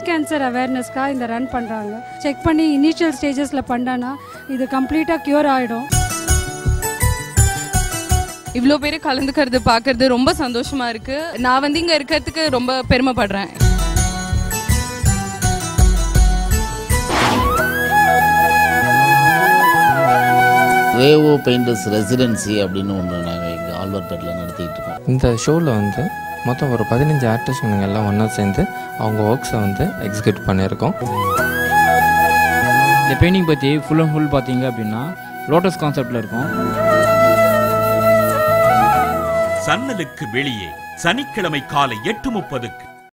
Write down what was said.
breast cancer அவேர்னஸ்க்காக இந்த run பண்ணுறாங்க check பண்ணி இனிஷியல் ஸ்டேஜஸில் பண்ணானா இது கம்ப்ளீட்டாக க்யூர் ஆகிடும் இவ்வளோ பேர் கலந்துக்கிறது பார்க்கறது ரொம்ப சந்தோஷமா இருக்கு நான் வந்து இங்க இருக்கிறதுக்கு ரொம்ப பெருமைப்படுறேன் ரேவோ பெயிண்டர்ஸ் ரெசிடென்சி அப்படின்னு ஒன்று நாங்கள் இங்கே ஆழ்வார்பேட்டில் நடத்திட்டு இருக்கோம் இந்த ஷோவில் வந்து மொத்தம் ஒரு பதினஞ்சு ஆர்டிஸ்ட்டுங்க எல்லாம் ஒன்றா சேர்ந்து அவங்க ஒர்க்ஸை வந்து எக்ஸிக்யூட் பண்ணியிருக்கோம் இந்த பெயிண்டிங் பற்றி ஃபுல் அண்ட் ஃபுல் பார்த்தீங்க அப்படின்னா லோட்டஸ் கான்செப்டில் இருக்கும் சன்னலுக்கு வெளியே சனிக்கிழமை காலை எட்டு முப்பதுக்கு